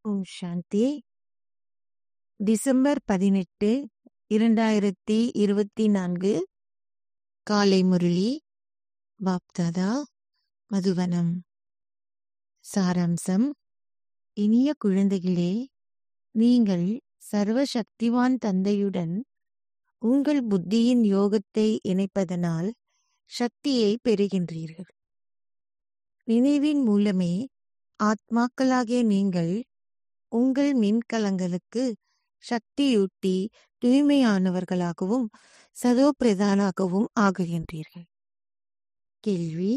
ஓம் சாந்தி December பதினெட்டு இரண்டாயிரத்தி இருபத்தி நான்கு காலை முரளி பாப்தாதா மதுவனம் சாராம்சம் இனிய குழந்தைகளே நீங்கள் சர்வ சக்திவான் தந்தையுடன் உங்கள் புத்தியின் யோகத்தை இணைப்பதனால் சக்தியை பெறுகின்றீர்கள் நினைவின் மூலமே ஆத்மாக்களாகிய நீங்கள் உங்கள் மின்கலங்களுக்கு சக்தியூட்டி தூய்மையானவர்களாகவும் சதோ பிரதானாகவும் ஆகுகின்றீர்கள் கேள்வி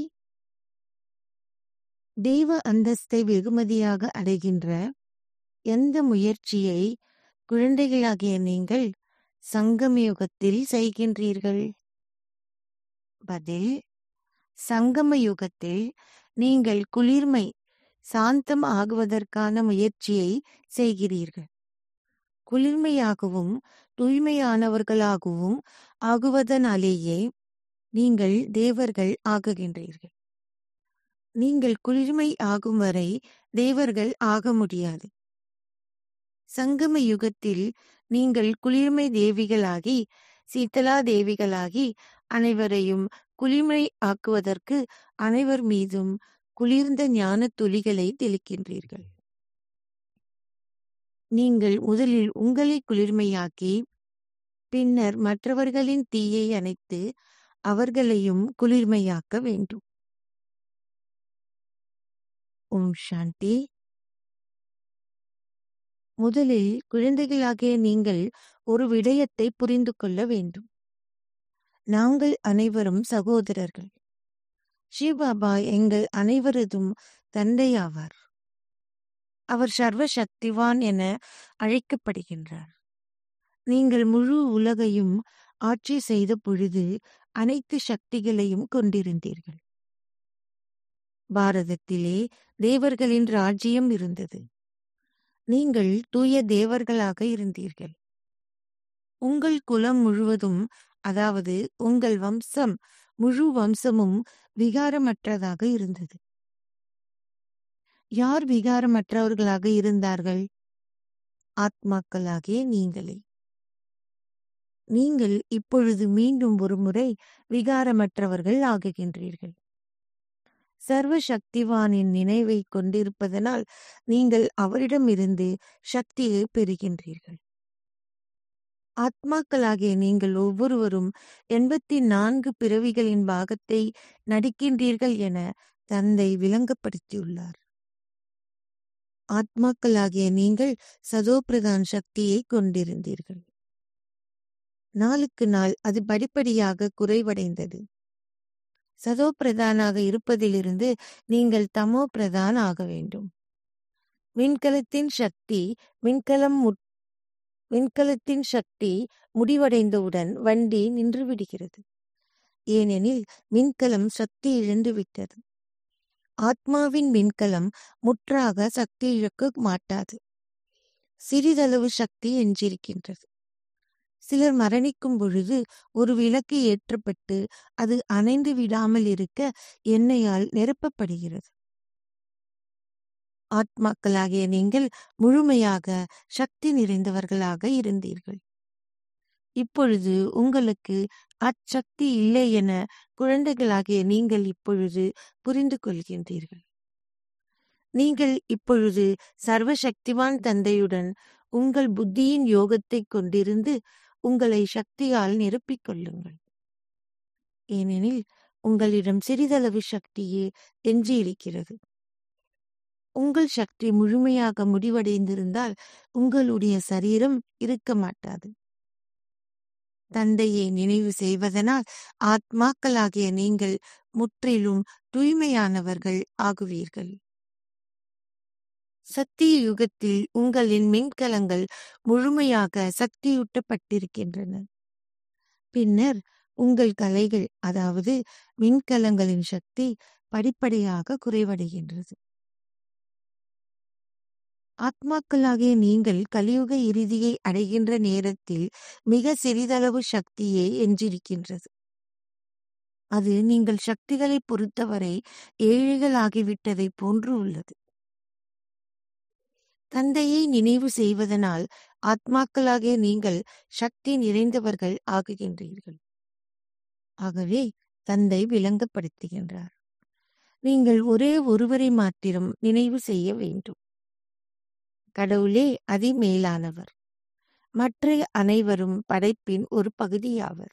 தெய்வ அந்தஸ்தை வெகுமதியாக அடைகின்ற எந்த முயற்சியை குழந்தைகளாகிய நீங்கள் சங்கமயுகத்தில் செய்கின்றீர்கள் பதில் சங்கம யுகத்தில் நீங்கள் குளிர்மை சாந்தம் ஆகுவதற்கான முயற்சியை செய்கிறீர்கள் குளிர்மையாகவும் தூய்மையானவர்களாகவும் ஆகுவதனாலேயே நீங்கள் தேவர்கள் ஆகுகின்றீர்கள் நீங்கள் குளிர்மை ஆகும் வரை தேவர்கள் ஆக முடியாது சங்கம யுகத்தில் நீங்கள் குளிர்மை தேவிகளாகி சீத்தலா தேவிகளாகி அனைவரையும் குளிர்மை ஆக்குவதற்கு அனைவர் மீதும் குளிர்ந்த ஞான துளிகளை தெளிக்கின்றீர்கள் நீங்கள் முதலில் உங்களை குளிர்மையாக்கி பின்னர் மற்றவர்களின் தீயை அணைத்து அவர்களையும் குளிர்மையாக்க வேண்டும் ஓம் சாந்தி முதலில் குழந்தைகளாகிய நீங்கள் ஒரு விடயத்தை புரிந்து கொள்ள வேண்டும் நாங்கள் அனைவரும் சகோதரர்கள் சிவபாபா எங்கள் அனைவரதும் தந்தையாவார் அவர் சர்வ சக்திவான் என அழைக்கப்படுகின்றார் நீங்கள் முழு உலகையும் ஆட்சி செய்த பொழுது அனைத்து சக்திகளையும் கொண்டிருந்தீர்கள் பாரதத்திலே தேவர்களின் ராஜ்யம் இருந்தது நீங்கள் தூய தேவர்களாக இருந்தீர்கள் உங்கள் குலம் முழுவதும் அதாவது உங்கள் வம்சம் முழு வம்சமும் விகாரமற்றதாக இருந்தது யார் விகாரமற்றவர்களாக இருந்தார்கள் ஆத்மாக்களாகிய நீங்களே நீங்கள் இப்பொழுது மீண்டும் ஒரு முறை விகாரமற்றவர்கள் ஆகுகின்றீர்கள் சர்வ சக்திவானின் நினைவை கொண்டிருப்பதனால் நீங்கள் அவரிடமிருந்து சக்தியை பெறுகின்றீர்கள் ஆத்மாக்களாகிய நீங்கள் ஒவ்வொருவரும் எண்பத்தி நான்கு பிறவிகளின் பாகத்தை நடிக்கின்றீர்கள் என தந்தை விளங்கப்படுத்தியுள்ளார் ஆத்மாக்களாகிய நீங்கள் சதோபிரதான் சக்தியை கொண்டிருந்தீர்கள் நாளுக்கு நாள் அது படிப்படியாக குறைவடைந்தது சதோ பிரதானாக இருப்பதிலிருந்து நீங்கள் தமோ பிரதான் ஆக வேண்டும் விண்கலத்தின் சக்தி விண்கலம் விண்கலத்தின் சக்தி முடிவடைந்தவுடன் வண்டி நின்று விடுகிறது ஏனெனில் மின்கலம் சக்தி இழந்து விட்டது ஆத்மாவின் மின்கலம் முற்றாக சக்தி இழக்க மாட்டாது சிறிதளவு சக்தி எஞ்சிருக்கின்றது சிலர் மரணிக்கும் பொழுது ஒரு விளக்கு ஏற்றப்பட்டு அது அணைந்து விடாமல் இருக்க எண்ணெயால் நிரப்பப்படுகிறது ஆத்மாக்களாகிய நீங்கள் முழுமையாக சக்தி நிறைந்தவர்களாக இருந்தீர்கள் இப்பொழுது உங்களுக்கு அச்சக்தி இல்லை என குழந்தைகளாகிய நீங்கள் இப்பொழுது புரிந்து கொள்கின்றீர்கள் நீங்கள் இப்பொழுது சர்வ சக்திவான் தந்தையுடன் உங்கள் புத்தியின் யோகத்தை கொண்டிருந்து உங்களை சக்தியால் நிரப்பிக் கொள்ளுங்கள் ஏனெனில் உங்களிடம் சிறிதளவு சக்தியே எஞ்சியிருக்கிறது உங்கள் சக்தி முழுமையாக முடிவடைந்திருந்தால் உங்களுடைய சரீரம் இருக்க மாட்டாது தந்தையை நினைவு செய்வதனால் ஆத்மாக்களாகிய நீங்கள் முற்றிலும் தூய்மையானவர்கள் ஆகுவீர்கள் சத்திய யுகத்தில் உங்களின் மின்கலங்கள் முழுமையாக சக்தியூட்டப்பட்டிருக்கின்றன பின்னர் உங்கள் கலைகள் அதாவது மின்கலங்களின் சக்தி படிப்படியாக குறைவடைகின்றது ஆத்மாக்களாகிய நீங்கள் கலியுக இறுதியை அடைகின்ற நேரத்தில் மிக சிறிதளவு சக்தியே எஞ்சிருக்கின்றது அது நீங்கள் சக்திகளை பொறுத்தவரை ஏழைகள் ஆகிவிட்டதை போன்று உள்ளது தந்தையை நினைவு செய்வதனால் ஆத்மாக்களாகிய நீங்கள் சக்தி நிறைந்தவர்கள் ஆகுகின்றீர்கள் ஆகவே தந்தை விளங்கப்படுத்துகின்றார் நீங்கள் ஒரே ஒருவரை மாத்திரம் நினைவு செய்ய வேண்டும் கடவுளே அதிமேலானவர் மற்ற அனைவரும் படைப்பின் ஒரு பகுதியாவர்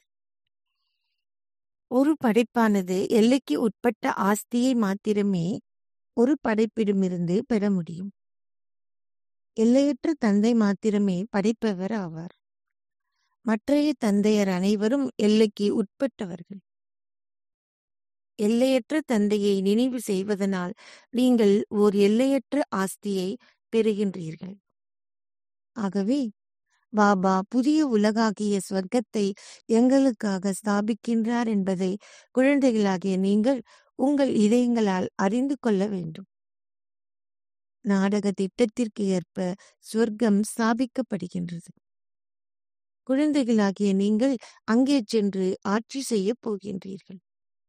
ஒரு படைப்பானது எல்லைக்கு உட்பட்ட ஆஸ்தியை மாத்திரமே ஒரு படைப்பிடமிருந்து பெற முடியும் எல்லையற்ற தந்தை மாத்திரமே படைப்பவர் ஆவார் மற்றைய தந்தையர் அனைவரும் எல்லைக்கு உட்பட்டவர்கள் எல்லையற்ற தந்தையை நினைவு செய்வதனால் நீங்கள் ஓர் எல்லையற்ற ஆஸ்தியை பெறுகின்றீர்கள் ஆகவே பாபா புதிய உலகாகிய ஸ்வர்க்கத்தை எங்களுக்காக ஸ்தாபிக்கின்றார் என்பதை குழந்தைகளாகிய நீங்கள் உங்கள் இதயங்களால் அறிந்து கொள்ள வேண்டும் நாடக திட்டத்திற்கு ஏற்ப சொர்க்கம் ஸ்தாபிக்கப்படுகின்றது குழந்தைகளாகிய நீங்கள் அங்கே சென்று ஆட்சி செய்யப் போகின்றீர்கள்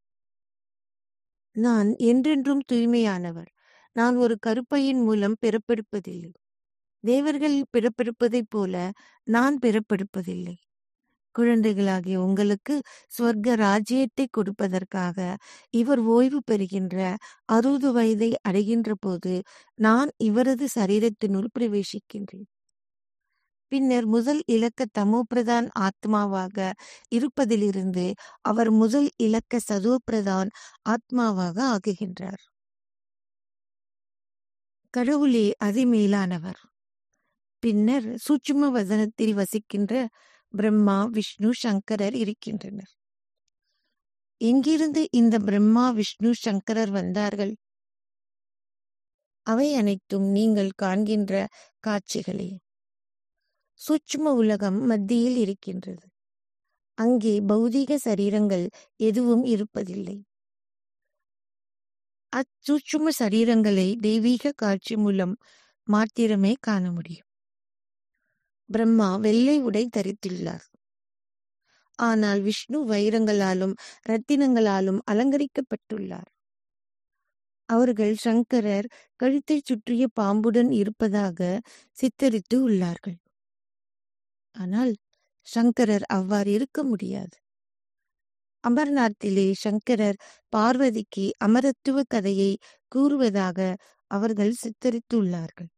நான் என்றென்றும் தூய்மையானவர் நான் ஒரு கருப்பையின் மூலம் பிறப்பெடுப்பதில்லை தேவர்கள் பிறப்பெடுப்பதைப் போல நான் பிறப்பெடுப்பதில்லை குழந்தைகளாகிய உங்களுக்கு சொர்க்க ராஜ்யத்தை கொடுப்பதற்காக இவர் ஓய்வு பெறுகின்ற அறுபது வயதை அடைகின்ற போது நான் இவரது சரீரத்தினுள் பிரவேசிக்கின்றேன் பின்னர் முதல் இலக்க தமோபிரதான் ஆத்மாவாக இருப்பதிலிருந்து அவர் முதல் இலக்க சதோபிரதான் ஆத்மாவாக ஆகுகின்றார் கடவுளே அதிமேலானவர் பின்னர் சூட்சும வதனத்தில் வசிக்கின்ற பிரம்மா விஷ்ணு சங்கரர் இருக்கின்றனர் எங்கிருந்து இந்த பிரம்மா விஷ்ணு சங்கரர் வந்தார்கள் அவை அனைத்தும் நீங்கள் காண்கின்ற காட்சிகளே சூட்சும உலகம் மத்தியில் இருக்கின்றது அங்கே பௌதீக சரீரங்கள் எதுவும் இருப்பதில்லை அச்சூட்சும சரீரங்களை தெய்வீக காட்சி மூலம் மாத்திரமே காண முடியும் பிரம்மா வெள்ளை உடை தரித்துள்ளார் ஆனால் விஷ்ணு வைரங்களாலும் ரத்தினங்களாலும் அலங்கரிக்கப்பட்டுள்ளார் அவர்கள் சங்கரர் கழுத்தை சுற்றிய பாம்புடன் இருப்பதாக சித்தரித்து உள்ளார்கள் ஆனால் சங்கரர் அவ்வாறு இருக்க முடியாது அமர்நாத்திலே சங்கரர் பார்வதிக்கு அமரத்துவ கதையை கூறுவதாக அவர்கள் சித்தரித்துள்ளார்கள்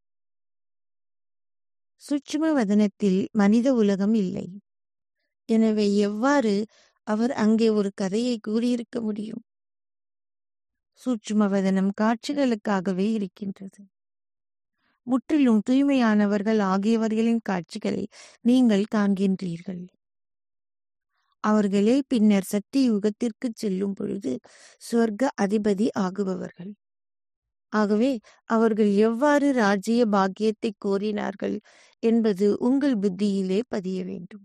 சுட்சும வதனத்தில் மனித உலகம் இல்லை எனவே எவ்வாறு அவர் அங்கே ஒரு கதையை கூறியிருக்க முடியும் சூட்சும வதனம் காட்சிகளுக்காகவே இருக்கின்றது முற்றிலும் தூய்மையானவர்கள் ஆகியவர்களின் காட்சிகளை நீங்கள் காண்கின்றீர்கள் அவர்களே பின்னர் சக்தி யுகத்திற்கு செல்லும் பொழுது சொர்க்க அதிபதி ஆகுபவர்கள் ஆகவே அவர்கள் எவ்வாறு ராஜ்ய பாக்கியத்தை கோரினார்கள் என்பது உங்கள் புத்தியிலே பதிய வேண்டும்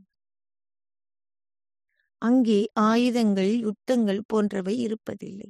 அங்கே ஆயுதங்கள் யுத்தங்கள் போன்றவை இருப்பதில்லை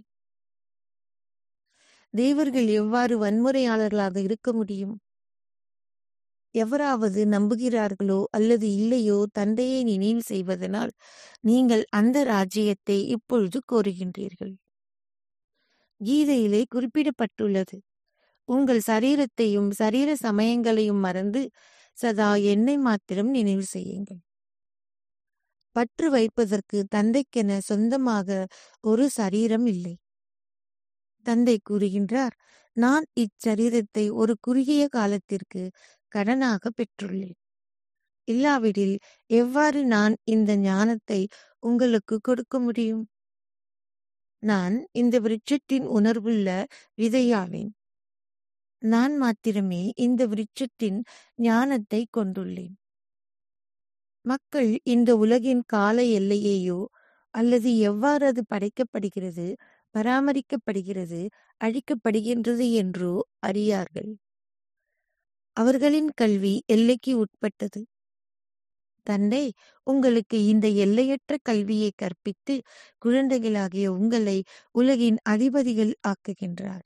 தேவர்கள் எவ்வாறு வன்முறையாளர்களாக இருக்க முடியும் எவராவது நம்புகிறார்களோ அல்லது இல்லையோ தந்தையை நினைவு செய்வதனால் நீங்கள் அந்த ராஜ்யத்தை இப்பொழுது கோருகின்றீர்கள் கீதையிலே குறிப்பிடப்பட்டுள்ளது உங்கள் சரீரத்தையும் சரீர சமயங்களையும் மறந்து சதா என்னை மாத்திரம் நினைவு செய்யுங்கள் பற்று வைப்பதற்கு தந்தைக்கென சொந்தமாக ஒரு சரீரம் இல்லை தந்தை கூறுகின்றார் நான் இச்சரீரத்தை ஒரு குறுகிய காலத்திற்கு கடனாக பெற்றுள்ளேன் இல்லாவிடில் எவ்வாறு நான் இந்த ஞானத்தை உங்களுக்கு கொடுக்க முடியும் நான் இந்த விருட்சத்தின் உணர்வுள்ள விதையாவேன் நான் மாத்திரமே இந்த விருட்சத்தின் ஞானத்தை கொண்டுள்ளேன் மக்கள் இந்த உலகின் கால எல்லையையோ அல்லது எவ்வாறு அது படைக்கப்படுகிறது பராமரிக்கப்படுகிறது அழிக்கப்படுகின்றது என்றோ அறியார்கள் அவர்களின் கல்வி எல்லைக்கு உட்பட்டது தந்தை உங்களுக்கு இந்த எல்லையற்ற கல்வியை கற்பித்து குழந்தைகளாகிய உங்களை உலகின் அதிபதிகள் ஆக்குகின்றார்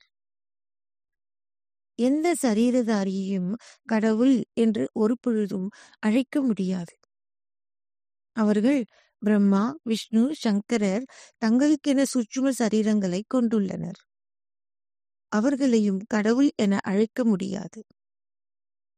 எந்த சரீரதாரியையும் கடவுள் என்று ஒரு பொழுதும் அழைக்க முடியாது அவர்கள் பிரம்மா விஷ்ணு சங்கரர் தங்களுக்கென சுற்றும சரீரங்களை கொண்டுள்ளனர் அவர்களையும் கடவுள் என அழைக்க முடியாது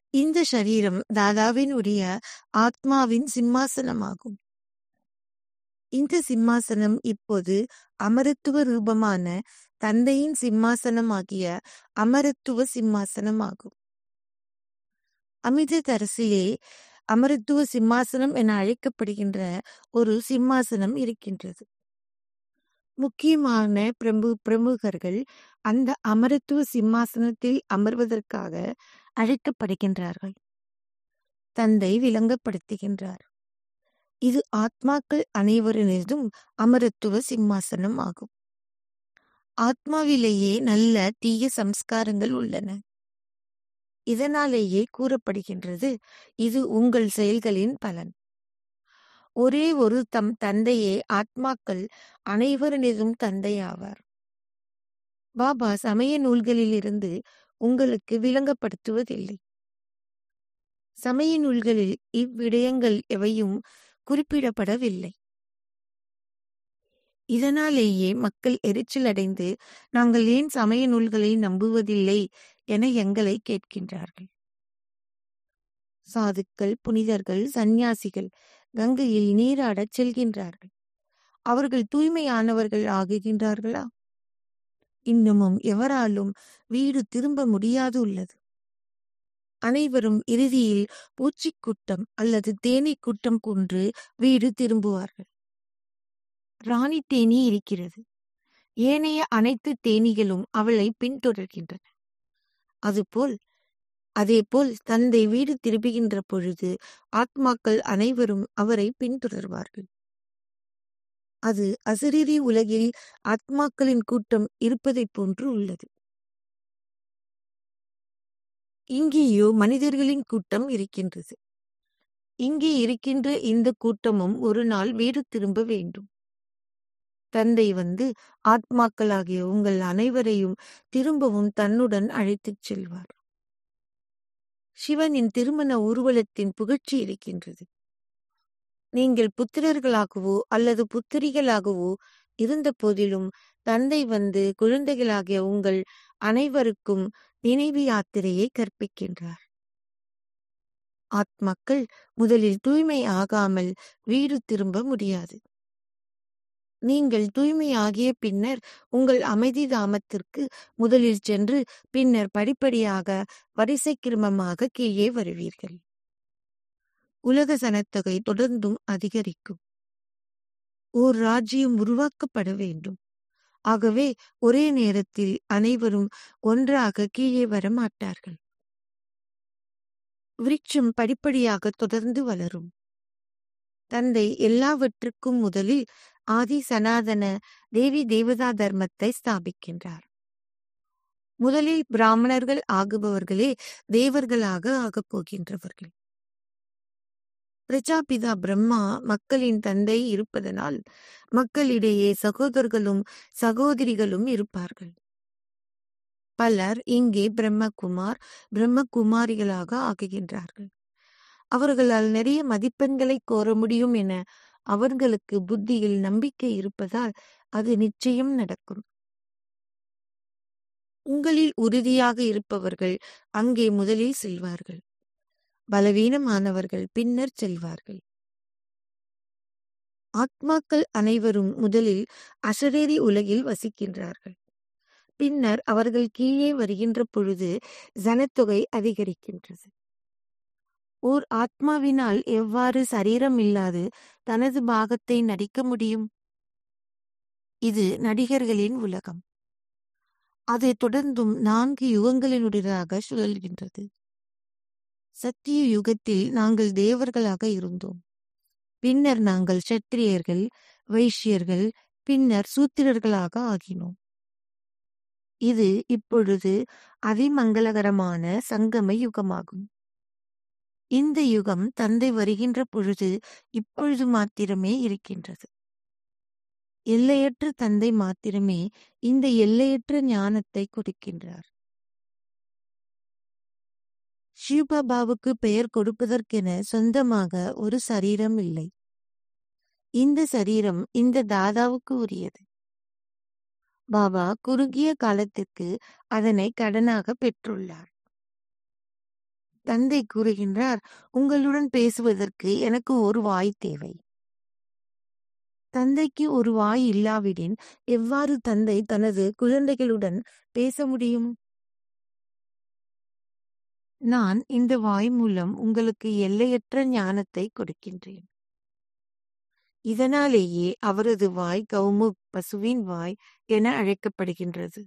இந்த சரீரம் தாதாவினுடைய ஆத்மாவின் சிம்மாசனமாகும் இந்த சிம்மாசனம் இப்போது அமரத்துவ ரூபமான தந்தையின் சிம்மாசனமாகிய அமரத்துவ சிம்மாசனமாகும் அமிர்த தரசிலே அமரத்துவ சிம்மாசனம் என அழைக்கப்படுகின்ற ஒரு சிம்மாசனம் இருக்கின்றது முக்கியமான பிரபு பிரமுகர்கள் அந்த அமரத்துவ சிம்மாசனத்தில் அமர்வதற்காக அழைக்கப்படுகின்றார்கள் தந்தை விளங்கப்படுத்துகின்றார் இது ஆத்மாக்கள் அனைவரினதும் அமரத்துவ சிம்மாசனம் ஆகும் ஆத்மாவிலேயே நல்ல தீய சம்ஸ்காரங்கள் உள்ளன இதனாலேயே கூறப்படுகின்றது இது உங்கள் செயல்களின் பலன் ஒரே ஒரு தம் தந்தையே ஆத்மாக்கள் அனைவரினதும் தந்தையாவார் பாபா சமய நூல்களிலிருந்து உங்களுக்கு விளங்கப்படுத்துவதில்லை சமய நூல்களில் இவ்விடயங்கள் எவையும் குறிப்பிடப்படவில்லை இதனாலேயே மக்கள் எரிச்சல் அடைந்து நாங்கள் ஏன் சமய நூல்களை நம்புவதில்லை என எங்களை கேட்கின்றார்கள் சாதுக்கள் புனிதர்கள் சந்நியாசிகள் கங்கையில் நீராடச் செல்கின்றார்கள் அவர்கள் தூய்மையானவர்கள் ஆகுகின்றார்களா இன்னமும் எவராலும் வீடு திரும்ப முடியாது உள்ளது அனைவரும் இறுதியில் பூச்சிக்கூட்டம் அல்லது தேனீ கூட்டம் கொன்று வீடு திரும்புவார்கள் ராணி தேனி இருக்கிறது ஏனைய அனைத்து தேனீகளும் அவளை பின்தொடர்கின்றன அதுபோல் அதேபோல் தந்தை வீடு திரும்புகின்ற பொழுது ஆத்மாக்கள் அனைவரும் அவரை பின்தொடர்வார்கள் அது அசரீரி உலகில் ஆத்மாக்களின் கூட்டம் இருப்பதைப் போன்று உள்ளது இங்கேயோ மனிதர்களின் கூட்டம் இருக்கின்றது இங்கே இருக்கின்ற இந்த கூட்டமும் ஒரு நாள் வீடு திரும்ப வேண்டும் தந்தை வந்து ஆத்மாக்களாகிய உங்கள் அனைவரையும் திரும்பவும் தன்னுடன் அழைத்துச் செல்வார் சிவனின் திருமண ஊர்வலத்தின் புகழ்ச்சி இருக்கின்றது நீங்கள் புத்திரர்களாகவோ அல்லது புத்திரிகளாகவோ இருந்த போதிலும் தந்தை வந்து குழந்தைகளாகிய உங்கள் அனைவருக்கும் நினைவு யாத்திரையை கற்பிக்கின்றார் ஆத்மாக்கள் முதலில் தூய்மை ஆகாமல் வீடு திரும்ப முடியாது நீங்கள் தூய்மை ஆகிய பின்னர் உங்கள் அமைதி தாமத்திற்கு முதலில் சென்று பின்னர் படிப்படியாக வரிசை கிரமமாக கீழே வருவீர்கள் உலக சனத்தொகை தொடர்ந்தும் அதிகரிக்கும் ஓர் ராஜ்யம் உருவாக்கப்பட வேண்டும் ஆகவே ஒரே நேரத்தில் அனைவரும் ஒன்றாக கீழே வர மாட்டார்கள் விருட்சம் படிப்படியாக தொடர்ந்து வளரும் தந்தை எல்லாவற்றுக்கும் முதலில் ஆதி சனாதன தேவி தேவதா தர்மத்தை ஸ்தாபிக்கின்றார் முதலில் பிராமணர்கள் ஆகுபவர்களே தேவர்களாக ஆகப் போகின்றவர்கள் பிரஜாபிதா பிரம்மா மக்களின் தந்தை இருப்பதனால் மக்களிடையே சகோதரர்களும் சகோதரிகளும் இருப்பார்கள் பலர் இங்கே பிரம்மகுமார் பிரம்மகுமாரிகளாக ஆகுகின்றார்கள் அவர்களால் நிறைய மதிப்பெண்களை கோர முடியும் என அவர்களுக்கு புத்தியில் நம்பிக்கை இருப்பதால் அது நிச்சயம் நடக்கும் உங்களில் உறுதியாக இருப்பவர்கள் அங்கே முதலில் செல்வார்கள் பலவீனமானவர்கள் பின்னர் செல்வார்கள் ஆத்மாக்கள் அனைவரும் முதலில் அசரேரி உலகில் வசிக்கின்றார்கள் பின்னர் அவர்கள் கீழே வருகின்ற பொழுது ஜனத்தொகை அதிகரிக்கின்றது ஓர் ஆத்மாவினால் எவ்வாறு சரீரம் இல்லாது தனது பாகத்தை நடிக்க முடியும் இது நடிகர்களின் உலகம் அதை தொடர்ந்தும் நான்கு யுகங்களினுடையதாக சுழல்கின்றது சத்திய யுகத்தில் நாங்கள் தேவர்களாக இருந்தோம் பின்னர் நாங்கள் சத்திரியர்கள் வைஷ்யர்கள் பின்னர் சூத்திரர்களாக ஆகினோம் இது இப்பொழுது அதிமங்களகரமான சங்கம யுகமாகும் இந்த யுகம் தந்தை வருகின்ற பொழுது இப்பொழுது மாத்திரமே இருக்கின்றது எல்லையற்ற தந்தை மாத்திரமே இந்த எல்லையற்ற ஞானத்தை கொடுக்கின்றார் சிவபாபாவுக்கு பெயர் கொடுப்பதற்கென சொந்தமாக ஒரு சரீரம் இல்லை இந்த சரீரம் இந்த தாதாவுக்கு உரியது பாபா குறுகிய காலத்திற்கு அதனை கடனாக பெற்றுள்ளார் தந்தை கூறுகின்றார் உங்களுடன் பேசுவதற்கு எனக்கு ஒரு வாய் தேவை தந்தைக்கு ஒரு வாய் இல்லாவிடின் எவ்வாறு தந்தை தனது குழந்தைகளுடன் பேச முடியும் நான் இந்த வாய் மூலம் உங்களுக்கு எல்லையற்ற ஞானத்தை கொடுக்கின்றேன் இதனாலேயே அவரது வாய் கௌமுக் பசுவின் வாய் என அழைக்கப்படுகின்றது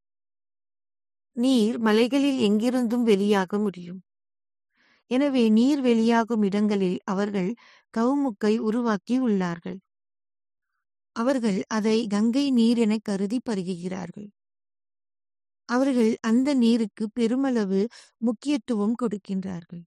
நீர் மலைகளில் எங்கிருந்தும் வெளியாக முடியும் எனவே நீர் வெளியாகும் இடங்களில் அவர்கள் கவுமுக்கை உருவாக்கி உள்ளார்கள் அவர்கள் அதை கங்கை நீர் என கருதி பருகுகிறார்கள் அவர்கள் அந்த நீருக்கு பெருமளவு முக்கியத்துவம் கொடுக்கின்றார்கள்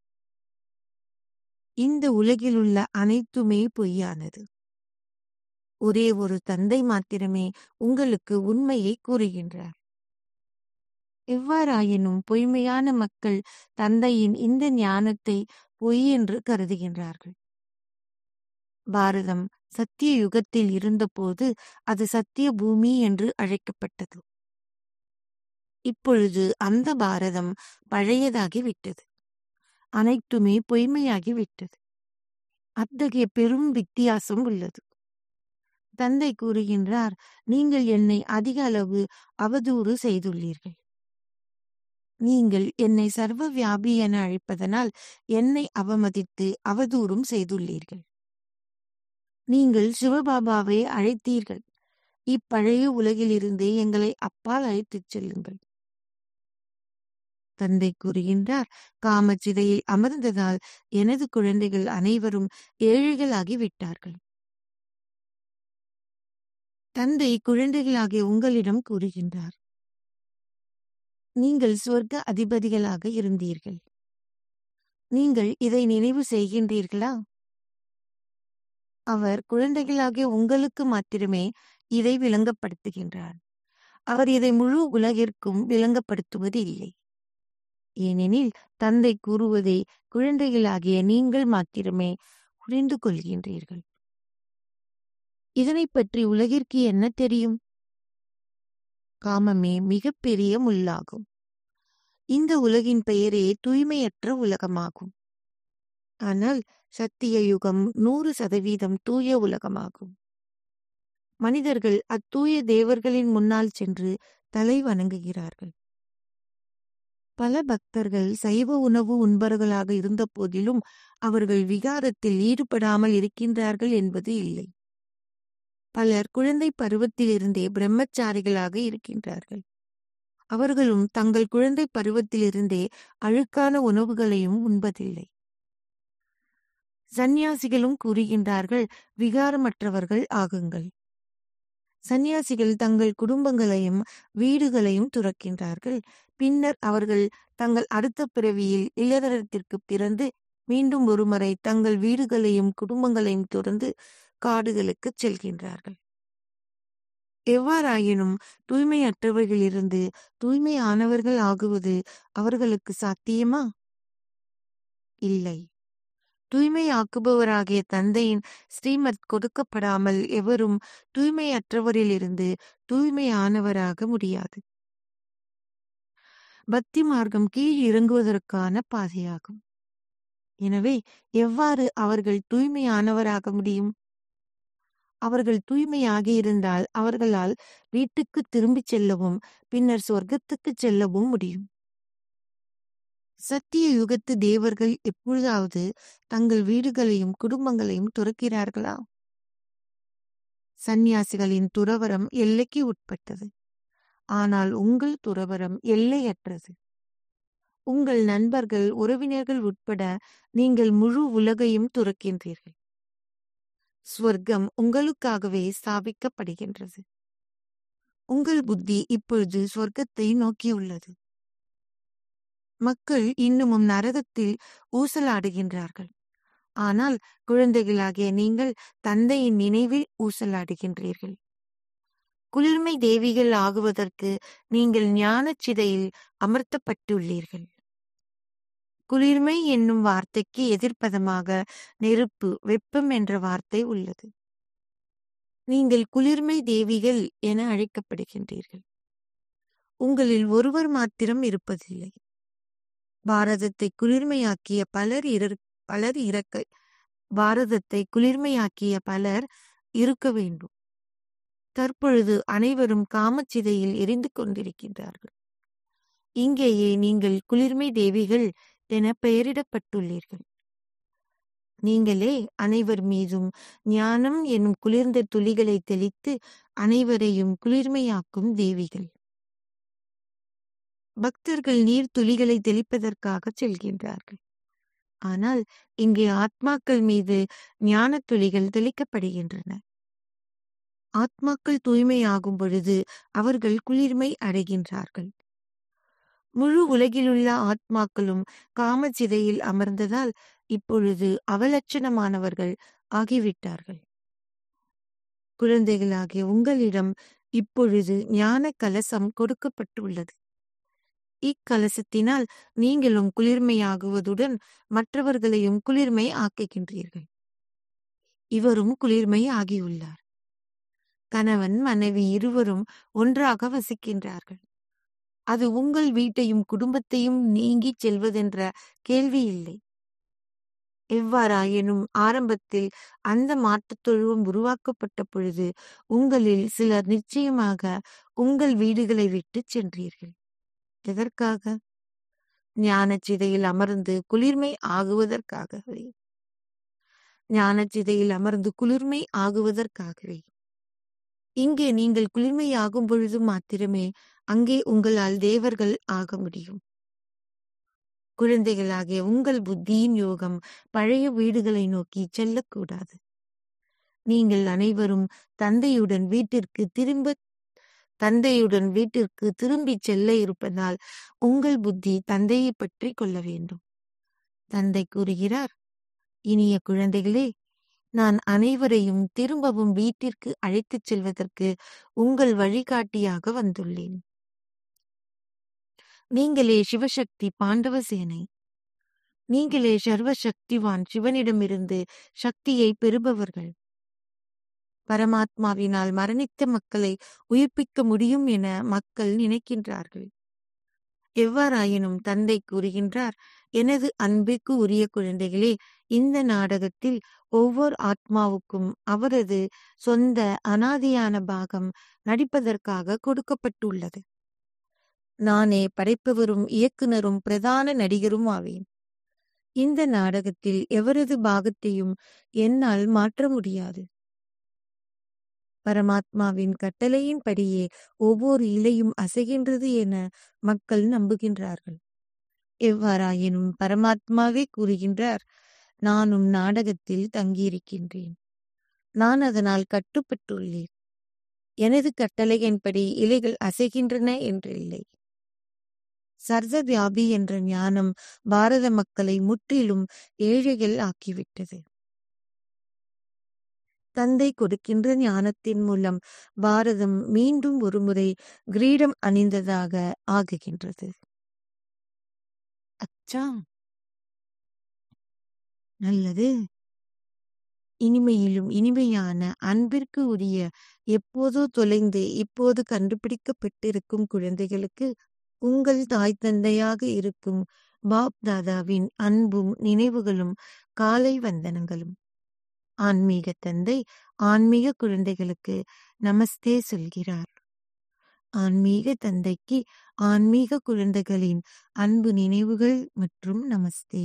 இந்த உலகில் உள்ள அனைத்துமே பொய்யானது ஒரே ஒரு தந்தை மாத்திரமே உங்களுக்கு உண்மையை கூறுகின்றார் எவ்வாறாயினும் பொய்மையான மக்கள் தந்தையின் இந்த ஞானத்தை பொய் என்று கருதுகின்றார்கள் பாரதம் சத்திய யுகத்தில் இருந்தபோது அது சத்திய பூமி என்று அழைக்கப்பட்டது இப்பொழுது அந்த பாரதம் பழையதாகி விட்டது அனைத்துமே பொய்மையாகி விட்டது அத்தகைய பெரும் வித்தியாசம் உள்ளது தந்தை கூறுகின்றார் நீங்கள் என்னை அதிக அளவு அவதூறு செய்துள்ளீர்கள் நீங்கள் என்னை சர்வ வியாபி என அழைப்பதனால் என்னை அவமதித்து அவதூறும் செய்துள்ளீர்கள் நீங்கள் சிவபாபாவை அழைத்தீர்கள் இப்பழைய உலகிலிருந்து எங்களை அப்பால் அழைத்துச் செல்லுங்கள் தந்தை கூறுகின்றார் காமச்சிதையில் அமர்ந்ததால் எனது குழந்தைகள் அனைவரும் ஏழைகளாகி விட்டார்கள் தந்தை குழந்தைகளாகிய உங்களிடம் கூறுகின்றார் நீங்கள் சொர்க்க அதிபதிகளாக இருந்தீர்கள் நீங்கள் இதை நினைவு செய்கின்றீர்களா அவர் குழந்தைகளாகிய உங்களுக்கு மாத்திரமே இதை விளங்கப்படுத்துகின்றார் அவர் இதை முழு உலகிற்கும் விளங்கப்படுத்துவது இல்லை ஏனெனில் தந்தை கூறுவதை குழந்தைகளாகிய நீங்கள் மாத்திரமே புரிந்து கொள்கின்றீர்கள் இதனை பற்றி உலகிற்கு என்ன தெரியும் காமமே மிகப்பெரிய முள்ளாகும் இந்த உலகின் பெயரே தூய்மையற்ற உலகமாகும் ஆனால் சத்திய யுகம் நூறு சதவீதம் தூய உலகமாகும் மனிதர்கள் அத்தூய தேவர்களின் முன்னால் சென்று தலை வணங்குகிறார்கள் பல பக்தர்கள் சைவ உணவு உண்பவர்களாக இருந்த போதிலும் அவர்கள் விகாரத்தில் ஈடுபடாமல் இருக்கின்றார்கள் என்பது இல்லை பலர் குழந்தை பருவத்திலிருந்தே பிரம்மச்சாரிகளாக இருக்கின்றார்கள் அவர்களும் தங்கள் குழந்தை பருவத்திலிருந்தே அழுக்கான உணவுகளையும் உண்பதில்லை சந்நியாசிகளும் கூறுகின்றார்கள் விகாரமற்றவர்கள் ஆகுங்கள் சந்நியாசிகள் தங்கள் குடும்பங்களையும் வீடுகளையும் துறக்கின்றார்கள் பின்னர் அவர்கள் தங்கள் அடுத்த பிறவியில் இளநரத்திற்கு பிறந்து மீண்டும் ஒருமுறை தங்கள் வீடுகளையும் குடும்பங்களையும் துறந்து காடுகளுக்கு செல்கின்றார்கள் எவ்வாறாயினும் தூய்மையற்றவர்களிலிருந்து தூய்மையானவர்கள் ஆகுவது அவர்களுக்கு சாத்தியமா இல்லை தூய்மையாக்குபவராகிய தந்தையின் ஸ்ரீமத் கொடுக்கப்படாமல் எவரும் தூய்மையற்றவரிலிருந்து தூய்மையானவராக முடியாது பக்தி மார்க்கம் கீழ் இறங்குவதற்கான பாதையாகும் எனவே எவ்வாறு அவர்கள் தூய்மையானவராக முடியும் அவர்கள் தூய்மையாக இருந்தால் அவர்களால் வீட்டுக்கு திரும்பிச் செல்லவும் பின்னர் சொர்க்கத்துக்கு செல்லவும் முடியும் சத்திய யுகத்து தேவர்கள் எப்பொழுதாவது தங்கள் வீடுகளையும் குடும்பங்களையும் துறக்கிறார்களா சந்நியாசிகளின் துறவரம் எல்லைக்கு உட்பட்டது ஆனால் உங்கள் துறவரம் எல்லையற்றது உங்கள் நண்பர்கள் உறவினர்கள் உட்பட நீங்கள் முழு உலகையும் துறக்கின்றீர்கள் ஸ்வர்க்கம் உங்களுக்காகவே ஸ்தாபிக்கப்படுகின்றது உங்கள் புத்தி இப்பொழுது சொர்க்கத்தை நோக்கியுள்ளது மக்கள் இன்னமும் நரகத்தில் ஊசலாடுகின்றார்கள் ஆனால் குழந்தைகளாகிய நீங்கள் தந்தையின் நினைவில் ஊசலாடுகின்றீர்கள் குளிர்மை தேவிகள் ஆகுவதற்கு நீங்கள் ஞானச் சிதையில் அமர்த்தப்பட்டுள்ளீர்கள் குளிர்மை என்னும் வார்த்தைக்கு எதிர்ப்பதமாக நெருப்பு வெப்பம் என்ற வார்த்தை உள்ளது நீங்கள் குளிர்மை தேவிகள் என அழைக்கப்படுகின்றீர்கள் உங்களில் ஒருவர் மாத்திரம் இருப்பதில்லை பாரதத்தை குளிர்மையாக்கிய பலர் இரு பலர் இறக்க பாரதத்தை குளிர்மையாக்கிய பலர் இருக்க வேண்டும் தற்பொழுது அனைவரும் காமச்சிதையில் எரிந்து கொண்டிருக்கின்றார்கள் இங்கேயே நீங்கள் குளிர்மை தேவிகள் என பெயரிடப்பட்டுள்ளீர்கள் நீங்களே அனைவர் மீதும் ஞானம் எனும் குளிர்ந்த துளிகளை தெளித்து அனைவரையும் குளிர்மையாக்கும் தேவிகள் பக்தர்கள் நீர் துளிகளை தெளிப்பதற்காக செல்கின்றார்கள் ஆனால் இங்கே ஆத்மாக்கள் மீது ஞான துளிகள் தெளிக்கப்படுகின்றன ஆத்மாக்கள் தூய்மையாகும் பொழுது அவர்கள் குளிர்மை அடைகின்றார்கள் முழு உலகிலுள்ள ஆத்மாக்களும் காமச்சிதையில் அமர்ந்ததால் இப்பொழுது அவலட்சணமானவர்கள் ஆகிவிட்டார்கள் குழந்தைகளாகிய உங்களிடம் இப்பொழுது ஞான கலசம் கொடுக்கப்பட்டுள்ளது இக்கலசத்தினால் நீங்களும் குளிர்மையாகுவதுடன் மற்றவர்களையும் குளிர்மை ஆக்குகின்றீர்கள் இவரும் குளிர்மை ஆகியுள்ளார் கணவன் மனைவி இருவரும் ஒன்றாக வசிக்கின்றார்கள் அது உங்கள் வீட்டையும் குடும்பத்தையும் நீங்கிச் செல்வதென்ற கேள்வி இல்லை எவ்வாறாயினும் ஆரம்பத்தில் அந்த மாட்டுத் தொழுவம் உருவாக்கப்பட்ட பொழுது உங்களில் சிலர் நிச்சயமாக உங்கள் வீடுகளை விட்டு சென்றீர்கள் எதற்காக ஞானச்சிதையில் அமர்ந்து குளிர்மை ஆகுவதற்காகவே ஞானச்சிதையில் அமர்ந்து குளிர்மை ஆகுவதற்காகவே இங்கே நீங்கள் குளிர்மையாகும் பொழுது மாத்திரமே அங்கே உங்களால் தேவர்கள் ஆக முடியும் குழந்தைகளாகிய உங்கள் புத்தியின் யோகம் பழைய வீடுகளை நோக்கி செல்லக்கூடாது நீங்கள் அனைவரும் தந்தையுடன் வீட்டிற்கு திரும்ப தந்தையுடன் வீட்டிற்கு திரும்பி செல்ல இருப்பதால் உங்கள் புத்தி தந்தையை பற்றி கொள்ள வேண்டும் தந்தை கூறுகிறார் இனிய குழந்தைகளே நான் அனைவரையும் திரும்பவும் வீட்டிற்கு அழைத்துச் செல்வதற்கு உங்கள் வழிகாட்டியாக வந்துள்ளேன் நீங்களே சிவசக்தி பாண்டவ சேனை நீங்களே சர்வசக்திவான் சிவனிடமிருந்து சக்தியை பெறுபவர்கள் பரமாத்மாவினால் மரணித்த மக்களை உயிர்ப்பிக்க முடியும் என மக்கள் நினைக்கின்றார்கள் எவ்வாறாயினும் தந்தை கூறுகின்றார் எனது அன்பிற்கு உரிய குழந்தைகளே இந்த நாடகத்தில் ஒவ்வொரு ஆத்மாவுக்கும் அவரது சொந்த அனாதியான பாகம் நடிப்பதற்காக கொடுக்கப்பட்டுள்ளது நானே படைப்பவரும் இயக்குனரும் பிரதான நடிகரும் ஆவேன் இந்த நாடகத்தில் எவரது பாகத்தையும் என்னால் மாற்ற முடியாது பரமாத்மாவின் கட்டளையின்படியே ஒவ்வொரு இலையும் அசைகின்றது என மக்கள் நம்புகின்றார்கள் எவ்வாறாயினும் பரமாத்மாவே கூறுகின்றார் நானும் நாடகத்தில் தங்கியிருக்கின்றேன் நான் அதனால் கட்டுப்பட்டுள்ளேன் எனது கட்டளையின்படி இலைகள் அசைகின்றன என்றில்லை சர்வவியாபி என்ற ஞானம் பாரத மக்களை முற்றிலும் ஏழைகள் ஆக்கிவிட்டது தந்தை கொடுக்கின்ற ஞானத்தின் மூலம் பாரதம் மீண்டும் ஒருமுறை கிரீடம் அணிந்ததாக ஆகுகின்றது அச்சா நல்லது இனிமையிலும் இனிமையான அன்பிற்கு உரிய எப்போதோ தொலைந்து இப்போது கண்டுபிடிக்கப்பட்டிருக்கும் குழந்தைகளுக்கு உங்கள் தாய் தந்தையாக இருக்கும் பாப் தாதாவின் அன்பும் நினைவுகளும் காலை வந்தனங்களும் ஆன்மீக தந்தை ஆன்மீக குழந்தைகளுக்கு நமஸ்தே சொல்கிறார் ஆன்மீக தந்தைக்கு ஆன்மீக குழந்தைகளின் அன்பு நினைவுகள் மற்றும் நமஸ்தே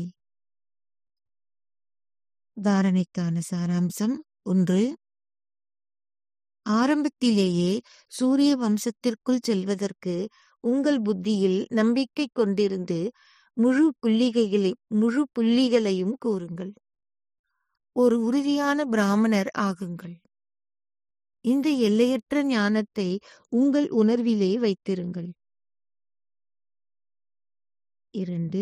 தாரணைக்கான சாராம்சம் ஒன்று ஆரம்பத்திலேயே சூரிய வம்சத்திற்குள் செல்வதற்கு உங்கள் புத்தியில் நம்பிக்கை கொண்டிருந்து முழு புள்ளிகளை முழு புள்ளிகளையும் கூறுங்கள் ஒரு உறுதியான பிராமணர் ஆகுங்கள் இந்த எல்லையற்ற ஞானத்தை உங்கள் உணர்விலே வைத்திருங்கள் இரண்டு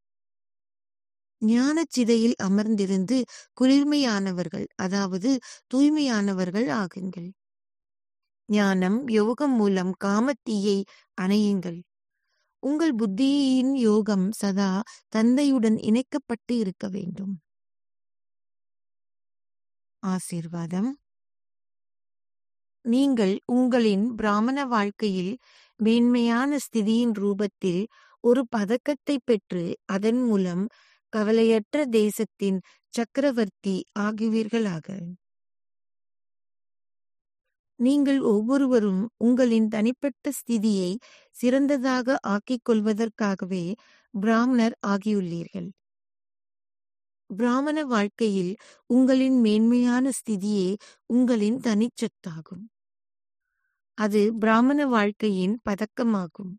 ஞானச் சிதையில் அமர்ந்திருந்து குளிர்மையானவர்கள் அதாவது தூய்மையானவர்கள் ஆகுங்கள் ஞானம் யோகம் மூலம் காமத்தீயை அணையுங்கள் உங்கள் புத்தியின் யோகம் சதா தந்தையுடன் இணைக்கப்பட்டு இருக்க வேண்டும் ஆசீர்வாதம் நீங்கள் உங்களின் பிராமண வாழ்க்கையில் மேன்மையான ஸ்திதியின் ரூபத்தில் ஒரு பதக்கத்தை பெற்று அதன் மூலம் கவலையற்ற தேசத்தின் சக்கரவர்த்தி ஆகுவீர்களாக நீங்கள் ஒவ்வொருவரும் உங்களின் தனிப்பட்ட ஸ்திதியை சிறந்ததாக ஆக்கிக் கொள்வதற்காகவே பிராமணர் ஆகியுள்ளீர்கள் பிராமண வாழ்க்கையில் உங்களின் மேன்மையான ஸ்திதியே உங்களின் தனிச்சொத்தாகும் அது பிராமண வாழ்க்கையின் பதக்கமாகும்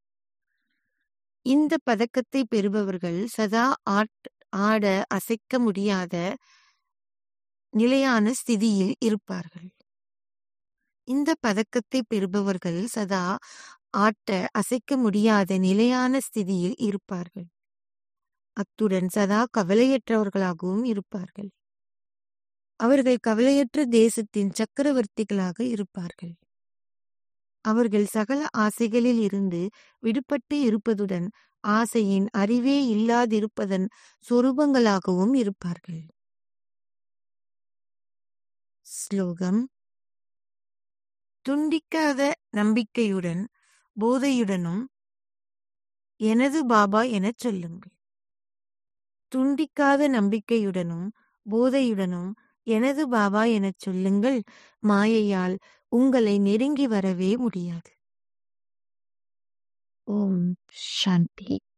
இந்த பதக்கத்தை பெறுபவர்கள் சதா ஆட் ஆட அசைக்க முடியாத நிலையான ஸ்திதியில் இருப்பார்கள் இந்த பதக்கத்தை பெறுபவர்கள் சதா ஆட்ட அசைக்க முடியாத நிலையான ஸ்திதியில் இருப்பார்கள் அத்துடன் சதா கவலையற்றவர்களாகவும் இருப்பார்கள் அவர்கள் கவலையற்ற தேசத்தின் சக்கரவர்த்திகளாக இருப்பார்கள் அவர்கள் சகல ஆசைகளில் இருந்து விடுபட்டு இருப்பதுடன் ஆசையின் அறிவே இல்லாதிருப்பதன் சொரூபங்களாகவும் இருப்பார்கள் ஸ்லோகம் துண்டிக்காத நம்பிக்கையுடன் போதையுடனும் எனது பாபா எனச் சொல்லுங்கள் துண்டிக்காத நம்பிக்கையுடனும் போதையுடனும் எனது பாபா எனச் சொல்லுங்கள் மாயையால் உங்களை நெருங்கி வரவே முடியாது ஓம் சாந்தி